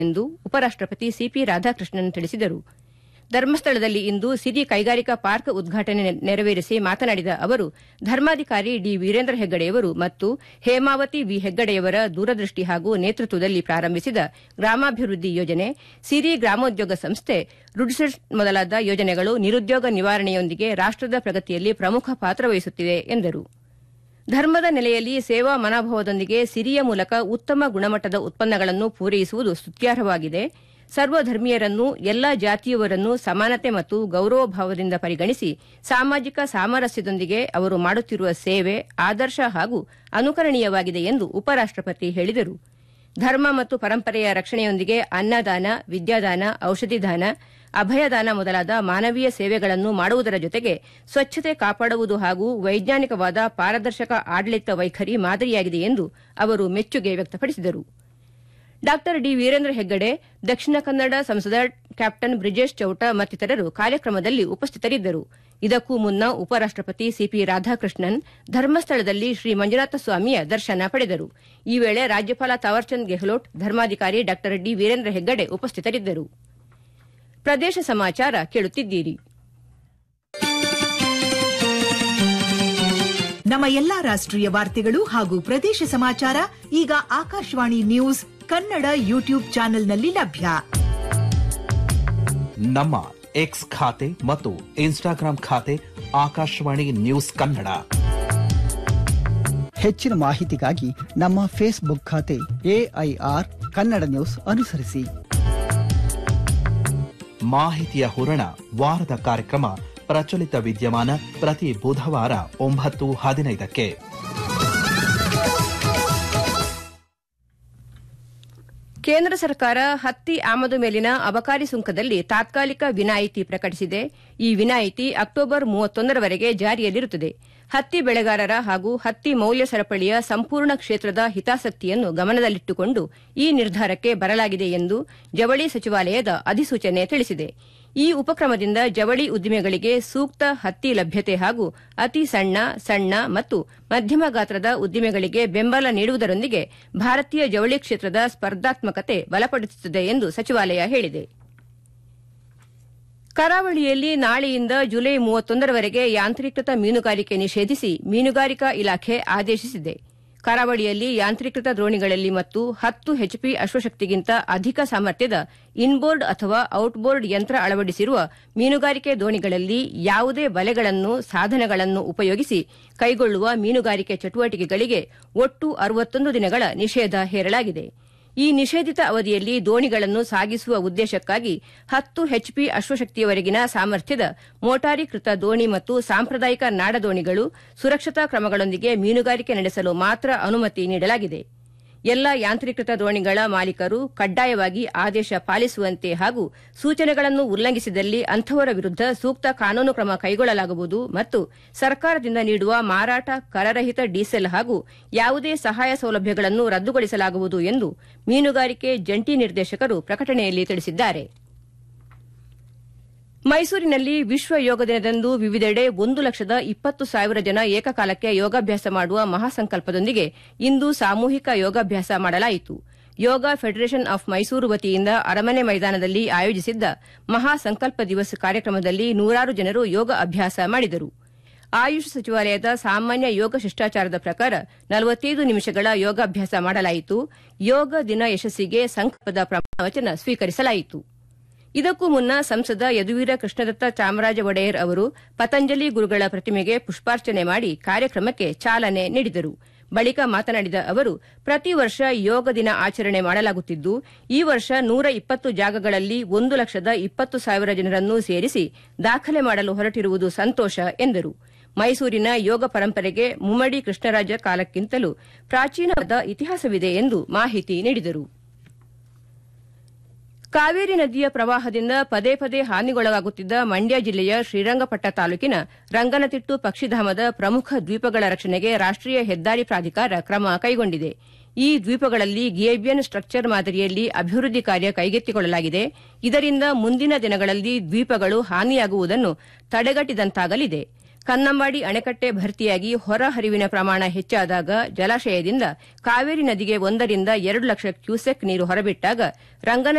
ಎಂದು ಉಪರಾಷ್ಟಪತಿ ಸಿಪಿ ರಾಧಾಕೃಷ್ಣನ್ ತಿಳಿಸಿದರು ಧರ್ಮಸ್ಥಳದಲ್ಲಿ ಇಂದು ಸಿರಿ ಕೈಗಾರಿಕಾ ಪಾರ್ಕ್ ಉದ್ಘಾಟನೆ ನೆರವೇರಿಸಿ ಮಾತನಾಡಿದ ಅವರು ಧರ್ಮಾಧಿಕಾರಿ ಡಿ ವೀರೇಂದ್ರ ಹೆಗ್ಗಡೆಯವರು ಮತ್ತು ಹೇಮಾವತಿ ವಿ ಹೆಗ್ಗಡೆಯವರ ದೂರದೃಷ್ಟಿ ಹಾಗೂ ನೇತೃತ್ವದಲ್ಲಿ ಪ್ರಾರಂಭಿಸಿದ ಗ್ರಾಮಾಭಿವೃದ್ಧಿ ಯೋಜನೆ ಸಿರಿ ಗ್ರಾಮೋದ್ಯೋಗ ಸಂಸ್ಥೆ ರುಡ್ಸೆಟ್ ಮೊದಲಾದ ಯೋಜನೆಗಳು ನಿರುದ್ಯೋಗ ನಿವಾರಣೆಯೊಂದಿಗೆ ರಾಷ್ಟದ ಪ್ರಗತಿಯಲ್ಲಿ ಪ್ರಮುಖ ಪಾತ್ರ ವಹಿಸುತ್ತಿವೆ ಎಂದರು ಧರ್ಮದ ನೆಲೆಯಲ್ಲಿ ಸೇವಾ ಮನೋಭಾವದೊಂದಿಗೆ ಸಿರಿಯ ಮೂಲಕ ಉತ್ತಮ ಗುಣಮಟ್ಟದ ಉತ್ಪನ್ನಗಳನ್ನು ಪೂರೈಸುವುದು ಸ್ತುತ್ಯಾರ್ಹವಾಗಿದೆ ಸರ್ವಧರ್ಮೀಯರನ್ನು ಎಲ್ಲಾ ಜಾತಿಯವರನ್ನು ಸಮಾನತೆ ಮತ್ತು ಗೌರವ ಭಾವದಿಂದ ಪರಿಗಣಿಸಿ ಸಾಮಾಜಿಕ ಸಾಮರಸ್ಯದೊಂದಿಗೆ ಅವರು ಮಾಡುತ್ತಿರುವ ಸೇವೆ ಆದರ್ಶ ಹಾಗೂ ಅನುಕರಣೀಯವಾಗಿದೆ ಎಂದು ಉಪರಾಷ್ಟಪತಿ ಹೇಳಿದರು ಧರ್ಮ ಮತ್ತು ಪರಂಪರೆಯ ರಕ್ಷಣೆಯೊಂದಿಗೆ ಅನ್ನದಾನ ವಿದ್ಯಾದಾನ ಔಷಧಿದಾನ ಅಭಯದಾನ ಮೊದಲಾದ ಮಾನವೀಯ ಸೇವೆಗಳನ್ನು ಮಾಡುವುದರ ಜೊತೆಗೆ ಸ್ವಚ್ಛತೆ ಕಾಪಾಡುವುದು ಹಾಗೂ ವೈಜ್ಞಾನಿಕವಾದ ಪಾರದರ್ಶಕ ಆಡಳಿತ ವೈಖರಿ ಮಾದರಿಯಾಗಿದೆ ಎಂದು ಅವರು ಮೆಚ್ಚುಗೆ ವ್ಯಕ್ತಪಡಿಸಿದರು ಡಾ ಡಿ ವೀರೇಂದ್ರ ಹೆಗ್ಗಡೆ ದಕ್ಷಿಣ ಕನ್ನಡ ಸಂಸದ ಕ್ಯಾಪ್ಟನ್ ಬ್ರಿಜೇಶ್ ಚೌಟ ಮತ್ತಿತರರು ಕಾರ್ಯಕ್ರಮದಲ್ಲಿ ಉಪಸ್ಥಿತರಿದ್ದರು ಇದಕ್ಕೂ ಮುನ್ನ ಉಪರಾಷ್ಟಪತಿ ಸಿಪಿ ರಾಧಾಕೃಷ್ಣನ್ ಧರ್ಮಸ್ಥಳದಲ್ಲಿ ಶ್ರೀ ಮಂಜುನಾಥ ಸ್ವಾಮಿಯ ದರ್ಶನ ಪಡೆದರು ಈ ವೇಳೆ ರಾಜ್ಯಪಾಲ ತಾವರ್ಚಂದ್ ಗೆಹ್ಲೋಟ್ ಧರ್ಮಾಧಿಕಾರಿ ಡಾ ಡಿ ವೀರೇಂದ್ರ ಹೆಗ್ಗಡೆ ಉಪಸ್ಥಿತರಿದ್ದರು ಪ್ರದೇಶ ಸಮಾಚಾರ ಕೇಳುತ್ತಿದ್ದೀರಿ ನಮ್ಮ ಎಲ್ಲಾ ರಾಷ್ಟ್ರೀಯ ವಾರ್ತೆಗಳು ಹಾಗೂ ಪ್ರದೇಶ ಸಮಾಚಾರ ಈಗ ಆಕಾಶವಾಣಿ ನ್ಯೂಸ್ ಕನ್ನಡ ಯೂಟ್ಯೂಬ್ ಚಾನೆಲ್ನಲ್ಲಿ ಲಭ್ಯ ನಮ್ಮ ಎಕ್ಸ್ ಖಾತೆ ಮತ್ತು ಇನ್ಸ್ಟಾಗ್ರಾಂ ಖಾತೆ ಆಕಾಶವಾಣಿ ನ್ಯೂಸ್ ಕನ್ನಡ ಹೆಚ್ಚಿನ ಮಾಹಿತಿಗಾಗಿ ನಮ್ಮ ಫೇಸ್ಬುಕ್ ಖಾತೆ ಎಐಆರ್ ಕನ್ನಡ ನ್ಯೂಸ್ ಅನುಸರಿಸಿ ಮಾಹಿತಿಯ ಹೂರಣ ವಾರದ ಕಾರ್ಯಕ್ರಮ ಪ್ರಚಲಿತ ವಿದ್ಯಮಾನ ಪ್ರತಿ ಬುಧವಾರ ಒಂಬತ್ತು ಹದಿನೈದಕ್ಕೆ ಕೇಂದ್ರ ಸರ್ಕಾರ ಹತ್ತಿ ಆಮದು ಮೇಲಿನ ಅಬಕಾರಿ ಸುಂಕದಲ್ಲಿ ತಾತ್ಕಾಲಿಕ ವಿನಾಯಿತಿ ಪ್ರಕಟಿಸಿದೆ ಈ ವಿನಾಯಿತಿ ಅಕ್ಟೋಬರ್ ಮೂವತ್ತೊಂದರವರೆಗೆ ಜಾರಿಯಲ್ಲಿರುತ್ತದೆ ಹತ್ತಿ ಬೆಳೆಗಾರರ ಹಾಗೂ ಹತ್ತಿ ಮೌಲ್ಯ ಸರಪಳಿಯ ಸಂಪೂರ್ಣ ಕ್ಷೇತ್ರದ ಹಿತಾಸಕ್ತಿಯನ್ನು ಗಮನದಲ್ಲಿಟ್ಟುಕೊಂಡು ಈ ನಿರ್ಧಾರಕ್ಕೆ ಬರಲಾಗಿದೆ ಎಂದು ಜವಳಿ ಸಚಿವಾಲಯದ ಅಧಿಸೂಚನೆ ತಿಳಿಸಿದೆ ಈ ಉಪಕ್ರಮದಿಂದ ಜವಳಿ ಉದ್ದಿಮೆಗಳಿಗೆ ಸೂಕ್ತ ಹತ್ತಿ ಲಭ್ಯತೆ ಹಾಗೂ ಅತಿ ಸಣ್ಣ ಸಣ್ಣ ಮತ್ತು ಮಧ್ಯಮ ಗಾತ್ರದ ಉದ್ದಿಮೆಗಳಿಗೆ ಬೆಂಬಲ ನೀಡುವುದರೊಂದಿಗೆ ಭಾರತೀಯ ಜವಳಿ ಕ್ಷೇತ್ರದ ಸ್ಪರ್ಧಾತ್ಮಕತೆ ಬಲಪಡಿಸುತ್ತದೆ ಎಂದು ಸಚಿವಾಲಯ ಹೇಳಿದೆ ಕರಾವಳಿಯಲ್ಲಿ ನಾಳೆಯಿಂದ ಜುಲೈ ಮೂವತ್ತೊಂದರವರೆಗೆ ಯಾಂತ್ರೀಕೃತ ಮೀನುಗಾರಿಕೆ ನಿಷೇಧಿಸಿ ಮೀನುಗಾರಿಕಾ ಇಲಾಖೆ ಆದೇಶಿಸಿದೆ ಕರಾವಳಿಯಲ್ಲಿ ಯಾಂತ್ರೀಕೃತ ದೋಣಿಗಳಲ್ಲಿ ಮತ್ತು ಹತ್ತು ಹೆಚ್ಪಿ ಅಶ್ವಶಕ್ತಿಗಿಂತ ಅಧಿಕ ಸಾಮರ್ಥ್ಯದ ಇನ್ಬೋರ್ಡ್ ಅಥವಾ ಔಟ್ಬೋರ್ಡ್ ಯಂತ್ರ ಅಳವಡಿಸಿರುವ ಮೀನುಗಾರಿಕೆ ದೋಣಿಗಳಲ್ಲಿ ಯಾವುದೇ ಬಲೆಗಳನ್ನು ಸಾಧನಗಳನ್ನು ಉಪಯೋಗಿಸಿ ಕೈಗೊಳ್ಳುವ ಮೀನುಗಾರಿಕೆ ಚಟುವಟಿಕೆಗಳಿಗೆ ಒಟ್ಟು ಅರವತ್ತೊಂದು ದಿನಗಳ ನಿಷೇಧ ಹೇರಲಾಗಿದೆ ಈ ನಿಷೇಧಿತ ಅವಧಿಯಲ್ಲಿ ದೋಣಿಗಳನ್ನು ಸಾಗಿಸುವ ಉದ್ದೇಶಕ್ಕಾಗಿ ಹತ್ತು ಹೆಚ್ಪಿ ಅಶ್ವಶಕ್ತಿಯವರೆಗಿನ ಸಾಮರ್ಥ್ಯದ ಮೋಟಾರೀಕೃತ ದೋಣಿ ಮತ್ತು ಸಾಂಪ್ರದಾಯಿಕ ನಾಡದೋಣಿಗಳು ಸುರಕ್ಷತಾ ಕ್ರಮಗಳೊಂದಿಗೆ ಮೀನುಗಾರಿಕೆ ನಡೆಸಲು ಮಾತ್ರ ಅನುಮತಿ ನೀಡಲಾಗಿದೆ ಎಲ್ಲ ಯಾಂತ್ರೀಕೃತ ದೋಣಿಗಳ ಮಾಲೀಕರು ಕಡ್ಡಾಯವಾಗಿ ಆದೇಶ ಪಾಲಿಸುವಂತೆ ಹಾಗೂ ಸೂಚನೆಗಳನ್ನು ಉಲ್ಲಂಘಿಸಿದಲ್ಲಿ ಅಂಥವರ ವಿರುದ್ಧ ಸೂಕ್ತ ಕಾನೂನು ಕ್ರಮ ಕೈಗೊಳ್ಳಲಾಗುವುದು ಮತ್ತು ಸರ್ಕಾರದಿಂದ ನೀಡುವ ಮಾರಾಟ ಕರರಹಿತ ಡೀಸೆಲ್ ಹಾಗೂ ಯಾವುದೇ ಸಹಾಯ ಸೌಲಭ್ಯಗಳನ್ನು ರದ್ದುಗೊಳಿಸಲಾಗುವುದು ಎಂದು ಮೀನುಗಾರಿಕೆ ಜಂಟಿ ನಿರ್ದೇಶಕರು ಪ್ರಕಟಣೆಯಲ್ಲಿ ತಿಳಿಸಿದ್ದಾರೆ ಮೈಸೂರಿನಲ್ಲಿ ವಿಶ್ವ ಯೋಗ ದಿನದಂದು ವಿವಿಧೆಡೆ ಒಂದು ಲಕ್ಷದ ಇಪ್ಪತ್ತು ಸಾವಿರ ಜನ ಏಕಕಾಲಕ್ಕೆ ಯೋಗಾಭ್ಯಾಸ ಮಾಡುವ ಮಹಾಸಂಕಲ್ಪದೊಂದಿಗೆ ಇಂದು ಸಾಮೂಹಿಕ ಯೋಗಾಭ್ಯಾಸ ಮಾಡಲಾಯಿತು ಯೋಗ ಫೆಡರೇಷನ್ ಆಫ್ ಮೈಸೂರು ವತಿಯಿಂದ ಅರಮನೆ ಮೈದಾನದಲ್ಲಿ ಆಯೋಜಿಸಿದ್ದ ಮಹಾಸಂಕಲ್ಪ ದಿವಸ್ ಕಾರ್ಯಕ್ರಮದಲ್ಲಿ ನೂರಾರು ಜನರು ಯೋಗ ಅಭ್ಯಾಸ ಮಾಡಿದರು ಆಯುಷ್ ಸಚಿವಾಲಯದ ಸಾಮಾನ್ಯ ಯೋಗ ಶಿಷ್ಟಾಚಾರದ ಪ್ರಕಾರ ನಲವತ್ತೈದು ನಿಮಿಷಗಳ ಯೋಗಾಭ್ಯಾಸ ಮಾಡಲಾಯಿತು ಯೋಗ ದಿನ ಯಶಸ್ಸಿಗೆ ಸಂಕಲ್ಪದ ಪ್ರಮಾಣವಚನ ಸ್ವೀಕರಿಸಲಾಯಿತು ಇದಕ್ಕೂ ಮುನ್ನ ಸಂಸದ ಯದುವೀರ ಕೃಷ್ಣದತ್ತ ಚಾಮರಾಜ ಒಡೆಯರ್ ಅವರು ಪತಂಜಲಿ ಗುರುಗಳ ಪ್ರತಿಮೆಗೆ ಪುಷ್ಪಾರ್ಚನೆ ಮಾಡಿ ಕಾರ್ಯಕ್ರಮಕ್ಕೆ ಚಾಲನೆ ನೀಡಿದರು ಬಳಿಕ ಮಾತನಾಡಿದ ಅವರು ಪ್ರತಿ ವರ್ಷ ಯೋಗ ದಿನ ಆಚರಣೆ ಮಾಡಲಾಗುತ್ತಿದ್ದು ಈ ವರ್ಷ ನೂರ ಇಪ್ಪತ್ತು ಜಾಗಗಳಲ್ಲಿ ಒಂದು ಲಕ್ಷದ ಇಪ್ಪತ್ತು ಸಾವಿರ ಜನರನ್ನು ಸೇರಿಸಿ ದಾಖಲೆ ಮಾಡಲು ಹೊರಟಿರುವುದು ಸಂತೋಷ ಎಂದರು ಮೈಸೂರಿನ ಯೋಗ ಪರಂಪರೆಗೆ ಮುಮ್ಮಡಿ ಕೃಷ್ಣರಾಜ ಕಾಲಕ್ಕಿಂತಲೂ ಪ್ರಾಚೀನವಾದ ಇತಿಹಾಸವಿದೆ ಎಂದು ಮಾಹಿತಿ ನೀಡಿದರು ಕಾವೇರಿ ನದಿಯ ಪ್ರವಾಹದಿಂದ ಪದೇ ಪದೇ ಹಾನಿಗೊಳಗಾಗುತ್ತಿದ್ದ ಮಂಡ್ಯ ಜಿಲ್ಲೆಯ ಶ್ರೀರಂಗಪಟ್ಟ ತಾಲೂಕಿನ ರಂಗನತಿಟ್ಟು ಪಕ್ಷಿಧಾಮದ ಪ್ರಮುಖ ದ್ವೀಪಗಳ ರಕ್ಷಣೆಗೆ ರಾಷ್ಟೀಯ ಹೆದ್ದಾರಿ ಪ್ರಾಧಿಕಾರ ಕ್ರಮ ಕೈಗೊಂಡಿದೆ ಈ ದ್ವೀಪಗಳಲ್ಲಿ ಗೇಬಿಯನ್ ಸ್ಟ್ರಕ್ಚರ್ ಮಾದರಿಯಲ್ಲಿ ಅಭಿವೃದ್ಧಿ ಕಾರ್ಯ ಕೈಗೆತ್ತಿಕೊಳ್ಳಲಾಗಿದೆ ಇದರಿಂದ ಮುಂದಿನ ದಿನಗಳಲ್ಲಿ ದ್ವೀಪಗಳು ಹಾನಿಯಾಗುವುದನ್ನು ತಡೆಗಟ್ಟಿದಂತಾಗಲಿದೆ ಕನ್ನಂಬಾಡಿ ಅಣೆಕಟ್ಟೆ ಭರ್ತಿಯಾಗಿ ಹೊರ ಹರಿವಿನ ಪ್ರಮಾಣ ಹೆಚ್ಚಾದಾಗ ಜಲಾಶಯದಿಂದ ಕಾವೇರಿ ನದಿಗೆ ಒಂದರಿಂದ ಎರಡು ಲಕ್ಷ ಕ್ಯೂಸೆಕ್ ನೀರು ಹೊರಬಿಟ್ಟಾಗ ರಂಗನ